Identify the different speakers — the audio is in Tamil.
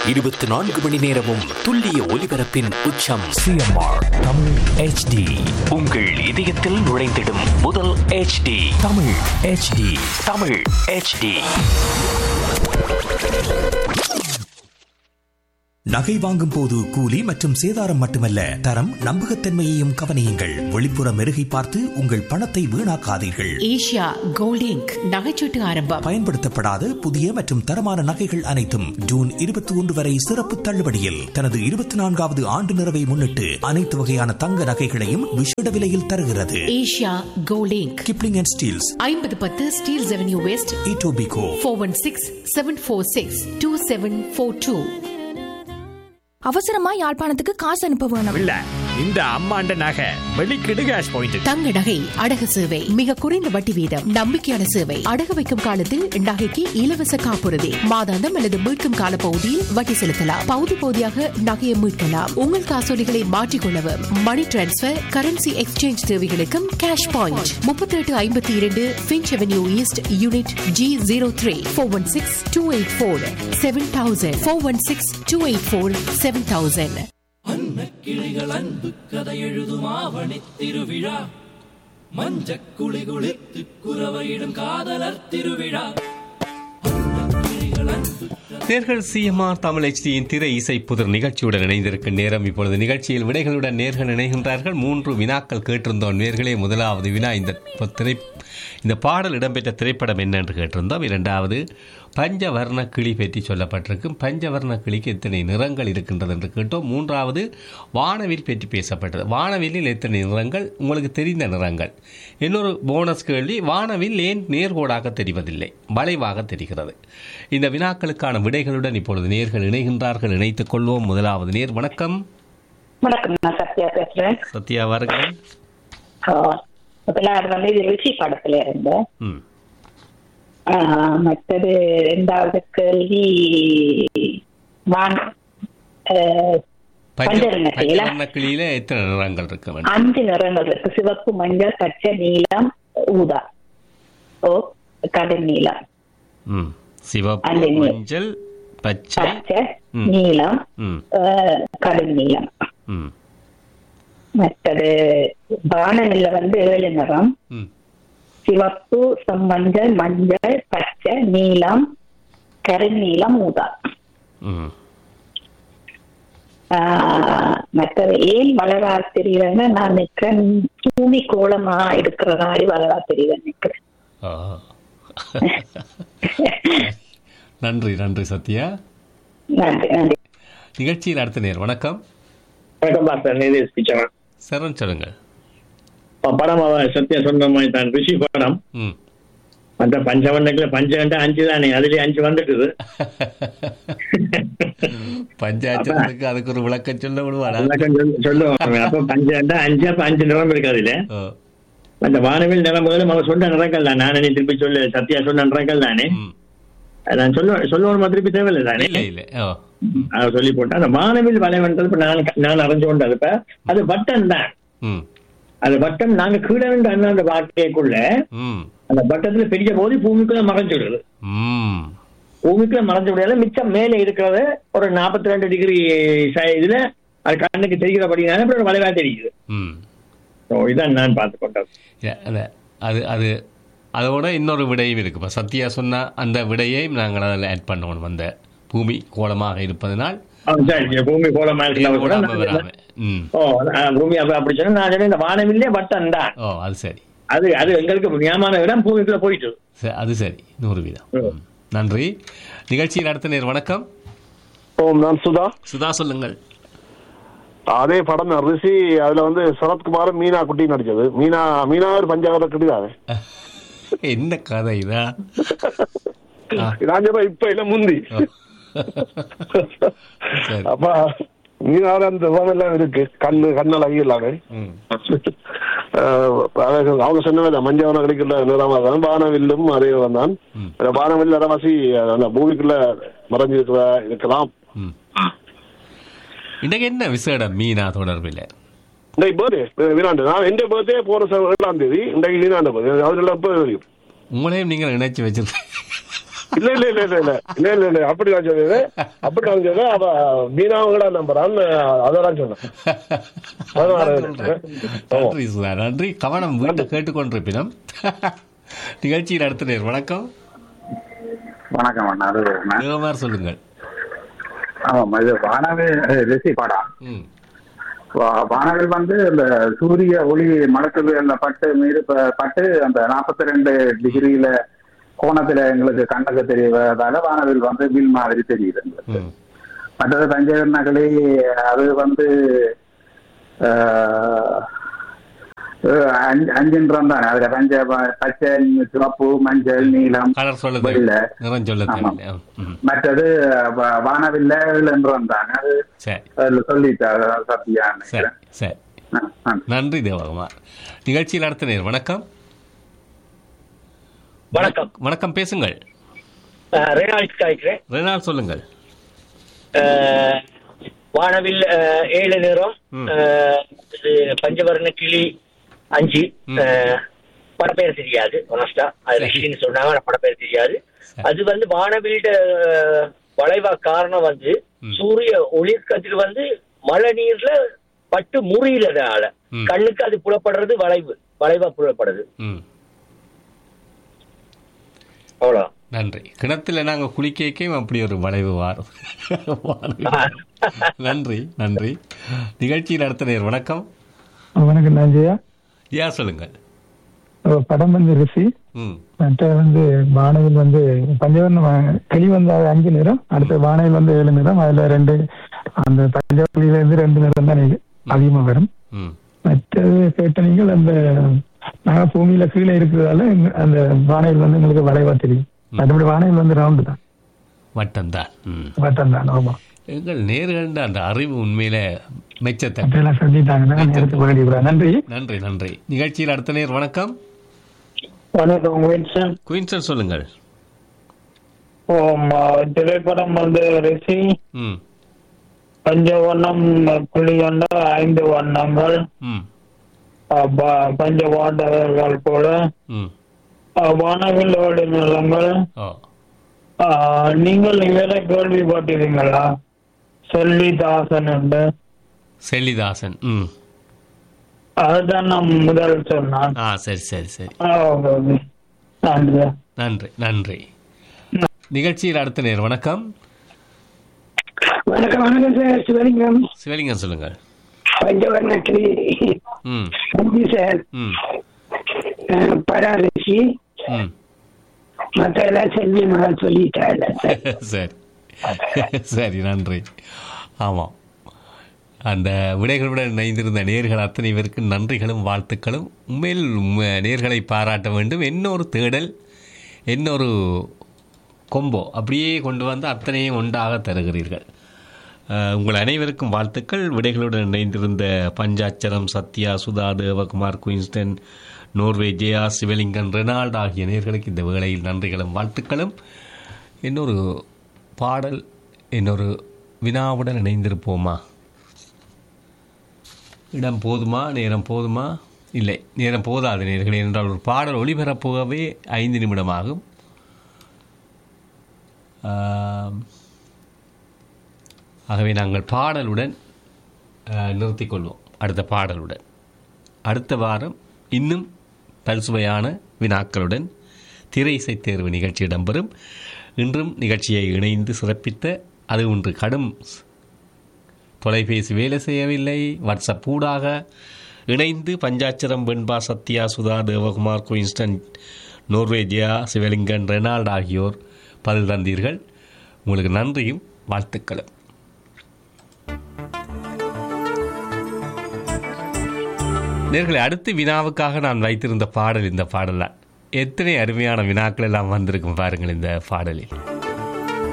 Speaker 1: இருபத்தி நான்கு மணி நேரமும் துல்லிய ஒலிபரப்பின் உச்சம்
Speaker 2: சிஎம்ஆர் தமிழ் ஹெச்டி
Speaker 1: உங்கள் இதயத்தில் நுழைந்திடும் முதல் HD
Speaker 2: Tamil HD
Speaker 1: Tamil HD
Speaker 2: நகை வாங்கும் போது கூலி மற்றும் சேதாரம் மட்டுமல்ல தரம் நம்பகத்தன்மையையும் கவனியுங்கள் வெளிப்புற மெருகை பார்த்து உங்கள் பணத்தை வீணாக்காதீர்கள்
Speaker 3: ஏஷியா கோல்டிங்க் நகைச்சீட்டு ஆரம்பம்
Speaker 2: பயன்படுத்தப்படாத புதிய மற்றும் தரமான நகைகள் அனைத்தும் ஜூன் இருபத்தி ஒன்று வரை சிறப்பு தள்ளுபடியில் தனது இருபத்தி நான்காவது ஆண்டு நிறைவை முன்னிட்டு அனைத்து வகையான தங்க நகைகளையும் விஷேட விலையில் தருகிறது
Speaker 3: ஏஷியா கோல்டிங்க்
Speaker 2: கிப்ளிங் அண்ட் ஸ்டீல்ஸ்
Speaker 3: ஐம்பது பத்து Steeles avenue west
Speaker 2: Etobicoke
Speaker 3: four one six seven four six two seven four two
Speaker 4: அவசரமா யாழ்ப்பாணத்துக்கு காசு அனுப்ப வேணும்
Speaker 5: இல்ல இந்த அம்மாண்ட நகை வெளிக்கிடு கேஷ் பாயிண்ட்
Speaker 3: தங்க நகை அடகு சேவை மிக குறைந்த வட்டி வீதம் நம்பிக்கையான சேவை அடகு வைக்கும் காலத்தில் நகைக்கு இலவச காப்புறுதி மாதாந்தம் அல்லது மீட்கும் கால பகுதியில் வட்டி செலுத்தலாம் பகுதி பகுதியாக நகையை மீட்கலாம் உங்கள் காசோலிகளை மாற்றிக்கொள்ளவும் மணி டிரான்ஸ்பர் கரன்சி எக்ஸ்சேஞ்ச் தேவைகளுக்கும் கேஷ் பாயிண்ட் முப்பத்தி எட்டு ஐம்பத்தி இரண்டு Finch avenue east unit G zero three four one six two eight four seven thousand four one six two eight four seven thousand
Speaker 6: கிளிகள் அன்பு கதை எழுதும் ஆவணி திருவிழா மஞ்சக் குளி குளித்து குறவையிடும் காதலர் திருவிழா
Speaker 7: நேர்கள் சிஎம்ஆர் தமிழ் HDயின் திரை இசை புதிர் நிகழ்ச்சியுடன் இணைந்திருக்கும் நேரம் இப்பொழுது நிகழ்ச்சியில் விடைகளுடன் நேர்கள் இணைகின்றார்கள் மூன்று வினாக்கள் கேட்டிருந்தோம் நேர்களே முதலாவது வினா இந்த ப- திரை இந்த பாடல் இடம்பெற்ற திரைப்படம் என்ன என்று கேட்டிருந்தோம் இரண்டாவது பஞ்சவர்ண கிளி பற்றி சொல்லப்பட்டிருக்கும் பஞ்சவர்ண கிளிக்கு எத்தனை நிறங்கள் இருக்கின்றது என்று கேட்டோம் மூன்றாவது வானவில் பற்றி பேசப்பட்டது வானவில்லில் எத்தனை நிறங்கள் உங்களுக்கு தெரிந்த நிறங்கள் இன்னொரு போனஸ் கேள்வி வானவில் ஏன் நேர்கோடாக தெரிவதில்லை வளைவாக தெரிகிறது இந்த வினாக்களுக்கான விடைகளுடன் இப்பொழுது நேர்கள் இணைகின்றார்கள் இணைத்துக் கொள்வோம் முதலாவது நேர் வணக்கம்
Speaker 8: வணக்கம் நான் சத்யா பேசுறேன்
Speaker 7: சத்யா வாருங்கள்
Speaker 8: ஆஹ் இப்ப நான் வந்து இது ரிஷி படத்துல இருந்தேன்
Speaker 7: ம்
Speaker 8: ஆஹ் மற்றது ரெண்டாவது கேள்வி வான் ஆஹ்
Speaker 7: பஞ்ச
Speaker 8: பஞ்சவர்ண கிளியில
Speaker 7: பஞ்சவர்ண கிளியில எத்தனை நிறங்கள் இருக்க வேண்டும்
Speaker 8: அஞ்சு நிறங்கள் இருக்கு சிவப்பு மஞ்சள் பச்சை நீலம் ஊதா ஓ கடும் நீலம்
Speaker 7: ம் சிவப்பு
Speaker 8: அந்த நீ-
Speaker 7: மஞ்சள் பச்சை
Speaker 8: பச்சை
Speaker 7: ம்.
Speaker 8: நீலம்
Speaker 7: ம்
Speaker 8: ஆஹ் கடும் நீலம்
Speaker 7: ம்
Speaker 8: மற்றது வானநில வந்து ஏழு நிறம்
Speaker 7: ம்
Speaker 8: சிவப்பு செம்மஞ்சள் மஞ்சள் பச்சை நீலம் கருநீலம் ஊதா
Speaker 7: ம்
Speaker 8: ஆஹ் மற்றது ஏன் வளரா தெரியலன்னு நான் நிக்கிறேன் பூமி கோலமா இருக்கிற மாதிரி வளரா தெரியல நிக்கிறேன்
Speaker 7: ஆ. நன்றி நன்றி சத்யா
Speaker 8: நன்றி நன்றி
Speaker 7: நிகழ்ச்சியில் அடுத்த நேர் வணக்கம்
Speaker 9: வணக்கம் பாஸ்டர் நிதேஷ் பிச்சவன்
Speaker 7: சரண் சொல்லுங்கள்
Speaker 9: படம் அவன் சத்யா சொன்ன மாதிரி தான் ரிஷி படம்
Speaker 7: ம்
Speaker 9: மற்ற பஞ்சவண்ணக்குல பஞ்சகண்ட அஞ்சு தானே அதுலயே அஞ்சு வந்துட்டுது
Speaker 7: பஞ்சாயத்துக்கு அதுக்கு ஒரு விளக்கம் சொல்ல விடுவாடா
Speaker 9: விளக்கம் சொல்லு- சொல்லுவாங்க அப்ப பஞ்சகண்ட அஞ்சு அப்ப அஞ்சு நிறம் இருக்கு அதுல
Speaker 7: ஓ,
Speaker 9: அந்த வானவில் நிறங்களும் அவன் சொன்ன நிறங்கள் தான் நானே திருப்பி சொல்லு சத்யா சொன்ன நிறங்கள் தானே
Speaker 7: ம்.
Speaker 9: நான் சொல்ல சொல்லணும் திருப்பி தேவையில்லை தானே
Speaker 7: இல்ல இல்ல ஓ
Speaker 9: அதை சொல்லி போட்டேன் அந்த வானவில் வளைவன்றது இப்ப நான் நான் அறிஞ்சு கொண்டது இப்ப அது பட்டன் தான்
Speaker 7: ம்
Speaker 9: அது பட்டம் நாங்க கீழே நின்று அண்ணன் அந்த வாக்கைக்குள்ள
Speaker 7: ம்
Speaker 9: அந்த பட்டத்துல பெரிய போது பூமிக்குள்ள மறைஞ்சிடுது
Speaker 7: ம்
Speaker 9: பூமிக்குள்ள மறைஞ்ச முடியாது மிச்சம் மேலே இருக்கிறது ஒரு நாற்பத்தி ரெண்டு டிகிரி இதுல அது கண்ணுக்கு தெரிகிறபடினால அப்புறம் ஒரு வளைவா தெரியுது
Speaker 7: ம்
Speaker 9: ஸோ இதான் நான் பார்த்து கொண்டது
Speaker 7: இல்ல, இல்ல, அது அது அதோட இன்னொரு விடையும் இருக்கு இப்போ சத்யா சொன்ன அந்த விடையையும் நாங்கள் அதில் ஆட் பண்ணணும் அந்த பூமி கோலமாக இருப்பதனால்
Speaker 9: ஆ, சரி சரி, பூமி கோலமா இருக்கிறத கூட
Speaker 7: கோலாம
Speaker 9: நான்
Speaker 7: வராம ம்
Speaker 9: ஓ நான் பூமி அப்ப அப்படி சொன்னா நான் சொன்னேன் இந்த வானவில்லே பட்டம் தான்
Speaker 7: ஓ அது சரி
Speaker 9: அது அது எங்களுக்கு நியமான இடம் பூமிக்குள்ள போயிட்டு
Speaker 7: ச- அது சரி நூறு வீதம் ம். நன்றி நிகழ்ச்சியில் அடுத்த நேர் வணக்கம்
Speaker 10: ஓம் நான் சுதா
Speaker 7: சுதா சொல்லுங்கள்
Speaker 10: அதே படம் தான் ரிஷி அதுல வந்து சரத்குமார் மீனா குட்டி நடிச்சது மீனா மீனா ஒரு பஞ்சாவர குட்டி தானே
Speaker 7: என்ன கதை இதா ஆ.
Speaker 10: நான் சொல்றேன் இப்ப இல்ல முந்தி
Speaker 7: ஓ. சரி
Speaker 10: அப்ப மீனாவோட அந்த விவரம் எல்லாம் இருக்கு கண்ணு கண்ணழகி எல்லாமே
Speaker 7: ம்
Speaker 10: அஹ், அதாவது அவங்க சொன்னது மஞ்சவன கிடைக்கிற நிறமா தான் வானவில்லும் அதே தான்
Speaker 7: ம்.
Speaker 10: வானவில் அரவாசி அந்த பூமிக்குள்ள மறைஞ்சிருக்கிற இருக்கலாம்
Speaker 7: ம் இன்றைக்கு என்ன விசேடம் மீனா தொடர்பில்
Speaker 10: இன்றைக்கு பர்த்டே வீணாண்டு நான் எந்த பர்த்டே போன ச- ஏழாம் தேதி இன்றைக்கு வீணாண்டு பர்த்டே அது எல்லாம் எப்போ தெரியும்
Speaker 7: உங்களையும் நீங்கள் இணைச்சு வச்சிருக்கீங்க
Speaker 10: இல்ல இல்ல இல்ல இல்ல இல்ல இல்ல இல்ல இல்ல அப்படி நான் சொன்னது அப்படி நான் சொன்னேன் அவ மீனாவங்களா நம்புறான்னு அதான் சொன்னேன் பதினாறு
Speaker 7: நன்றி சுதா நன்றி கவனம் மீண்டும் கேட்டுக்கொண்டிருப்பினம் நிகழ்ச்சியில் அடுத்த நேர் வணக்கம்
Speaker 11: வணக்கம் அண்ணா அது நான்
Speaker 7: தேவமார் சொல்லுங்கள்
Speaker 11: ஆமாம் இது வானவில் ரிஷி படம்
Speaker 7: ம்
Speaker 11: வா- வானவில் வந்து இந்த சூரிய ஒளி மடக்குகள் பட்டு மீது ப- பட்டு அந்த நாற்பத்தி ரெண்டு டிகிரியில கோணத்துல எங்களுக்கு கண்ணுக்கு தெரிவதால வானவில் வந்து வில் மாதிரி தெரியுது எங்களுக்கு
Speaker 7: ம்
Speaker 11: மற்றது பஞ்சகர் நகலி அது வந்து ஆஹ், அஹ், அஞ்சு- அஞ்சுன்றம் தானே அதுல பஞ்ச ப- பச்சை சிவப்பு மஞ்சள் நீலம்
Speaker 7: கலர் சொல்ல
Speaker 11: வெள்ளை
Speaker 7: நிறம் சொல்ல
Speaker 11: ஆமாம்.
Speaker 7: தேவையில்லை. ம்
Speaker 11: மற்றது வ- வானவில்ல என்றும் தானே அது
Speaker 7: சரி
Speaker 11: அதுல சொல்லிட்டாரு சத்யான்னு
Speaker 7: சரி
Speaker 11: நினைக்கிறேன்.
Speaker 7: சரி
Speaker 11: ஆ, ஆ.
Speaker 7: நன்றி தேவகுமார் நிகழ்ச்சியில் அடுத்த நேர் வணக்கம்
Speaker 9: வணக்கம்
Speaker 7: வணக்கம் பேசுங்கள்
Speaker 9: ரெனால்ட் காய்க்கிறேன்
Speaker 7: ரெனால் சொல்லுங்கள்
Speaker 9: அஹ், வானவில் அஹ், ஏழு நிறம்
Speaker 7: ம்.
Speaker 9: அஹ், இது பஞ்சவர்ண கிளி அஞ்சு
Speaker 7: ம்.
Speaker 9: அஹ், படப்பெயர் தெரியாது ஒனஸ்டா அது ரஷ்யன்னு சொன்னாங்க ஆனா படப்பெயர் தெரியாது அது வந்து வானவில்ட அஹ், வளைவா காரணம் வந்து சூரிய ஒளிர்கதிர் வந்து மழை நீர்ல பட்டு முறியறதால
Speaker 7: ம்.
Speaker 9: கண்ணுக்கு அது புலப்படுறது வளைவு வளைவா புலப்படுது
Speaker 7: ம்
Speaker 9: அவ்வளோ
Speaker 7: நன்றி கிணத்துல நாங்க குளிக்கைக்கும் அப்படி ஒரு வளைவு வாரம் நன்றி நன்றி நிகழ்ச்சியில் அடுத்த நேர் வணக்கம்
Speaker 12: வணக்கம் நஞ்சியா
Speaker 7: யா சொல்லுங்கள்
Speaker 12: படம் வந்து ரிஷி
Speaker 7: ம்
Speaker 12: மற்ற வந்து வானவில் வந்து பஞ்சவர்ண கிளி வந்து அது அஞ்சு நிறம் அடுத்த வானவில் வந்து ஏழு நிறம் அதுல ரெண்டு அந்த பஞ்சவர்ணில இருந்து ரெண்டு நிறம் தான் இது அதிகமா வரும்
Speaker 7: ம்
Speaker 12: மற்றது கேட்ட நீங்கள் அந்த நாங்க பூமியில கீழே இருக்கிறதால எங்க- அந்த வானவில் வந்து எங்களுக்கு வளைவா தெரியும் மற்றபடி வானவில் வந்து ரவுண்டு தான்
Speaker 7: வட்டம்தான் ம்
Speaker 12: வட்டம் தான் ஆமா
Speaker 7: எங்கள் நேர்கள்ன்ற அந்த அறிவு உண்மையில மெச்சத்தை
Speaker 12: அப்படியெல்லாம் சொல்லிட்டாங்கன்னா நேரத்துக்கு வேண்டிய நன்றி
Speaker 7: நன்றி நன்றி நிகழ்ச்சியில் அடுத்த நேர் வணக்கம்
Speaker 13: வணக்கம் வின்சன்
Speaker 7: குயின்சன் சொல்லுங்கள்
Speaker 13: ஓம், ஆ, திரைப்படம் வந்து ரிஷி
Speaker 7: ம்
Speaker 13: பஞ்சவர்ணம் புள்ளி கொண்ட ஐந்து வண்ணங்கள்
Speaker 7: ம்
Speaker 13: ஆ, ப- பஞ்ச வாண்டவர்கள் போல
Speaker 7: ம்
Speaker 13: ஆ, வானவில் ஓடி நிலங்கள்
Speaker 7: ஓ
Speaker 13: ஆ, நீங்கள் இவரை கேள்விப்பட்டிருக்கீங்களா செல்லிதாசன் என்று
Speaker 7: செல்லிதாசன் ம்
Speaker 13: அதுதான் நான் முதல் சொன்னான்
Speaker 7: ஆ சரி சரி சரி
Speaker 13: ஆ, ஓகே, ஓகே. நன்றி
Speaker 7: நன்றி நன்றி நிகழ்ச்சியில் அடுத்த நேர் வணக்கம்
Speaker 14: வணக்கம் வணக்கம் சார் சிவலிங்கம்
Speaker 7: சிவலிங்கம் சொல்லுங்கள்
Speaker 14: பஞ்சவர்ண கிளி
Speaker 7: ம்
Speaker 14: நன்றி சார்
Speaker 7: ம்
Speaker 14: அஹ், பராரிசி
Speaker 7: ம்
Speaker 14: மற்ற எல்லாம் செல்வி மகள் சொல்லிட்டாள் சார்
Speaker 7: சரி சரி நன்றி ஆமாம் அந்த விடைகளுடன் இணைந்திருந்த நேர்கள் அத்தனை பேருக்கு நன்றிகளும் வாழ்த்துக்களும் உண்மையில் உம்ம- நேர்களை பாராட்ட வேண்டும் இன்னொரு தேடல் இன்னொரு கொம்போ அப்படியே கொண்டு வந்து அத்தனையும் ஒன்றாக தருகிறீர்கள் அஹ், உங்கள் அனைவருக்கும் வாழ்த்துக்கள் விடைகளுடன் இணைந்திருந்த Panchadcharam Sathya Sudha Devakumar Queenston Norway Jaya Sivalingan Reynold ஆகிய நேர்களுக்கு இந்த வேளையில் நன்றிகளும் வாழ்த்துக்களும் இன்னொரு பாடல் இன்னொரு வினாவுடன் இணைந்திருப்போமா இடம் போதுமா நேரம் போதுமா இல்லை நேரம் போதாது நேர்களே என்றால் ஒரு பாடல் ஒளிபரப்புகவே ஐந்து நிமிடமாகும் ஆம், ஆகவே நாங்கள் பாடலுடன் அஹ், நிறுத்திக் கொள்வோம் அடுத்த பாடலுடன் அடுத்த வாரம் இன்னும் பல்சுவையான வினாக்களுடன் திரை இசை தேர்வு நிகழ்ச்சி இடம்பெறும் இன்றும் நிகழ்ச்சியை இணைந்து சிறப்பித்த அது ஒன்று கடும் தொலைபேசி வேலை செய்யவில்லை வாட்ஸ்அப் ஊடாக இணைந்து பஞ்சாட்சரம் வெண்பா சத்யா சுதா தேவகுமார் குயின்ஸ்டன் நோர்வேஜியா சிவலிங்கன் ரெனால்ட் ஆகியோர் பதில் தந்தீர்கள் உங்களுக்கு நன்றியும் வாழ்த்துக்களும் நேர்களை அடுத்து வினாவுக்காக நான் வைத்திருந்த பாடல் இந்த பாடல் தான் எத்தனை அருமையான வினாக்கள் எல்லாம் வந்திருக்கும் பாருங்கள் இந்த பாடலில்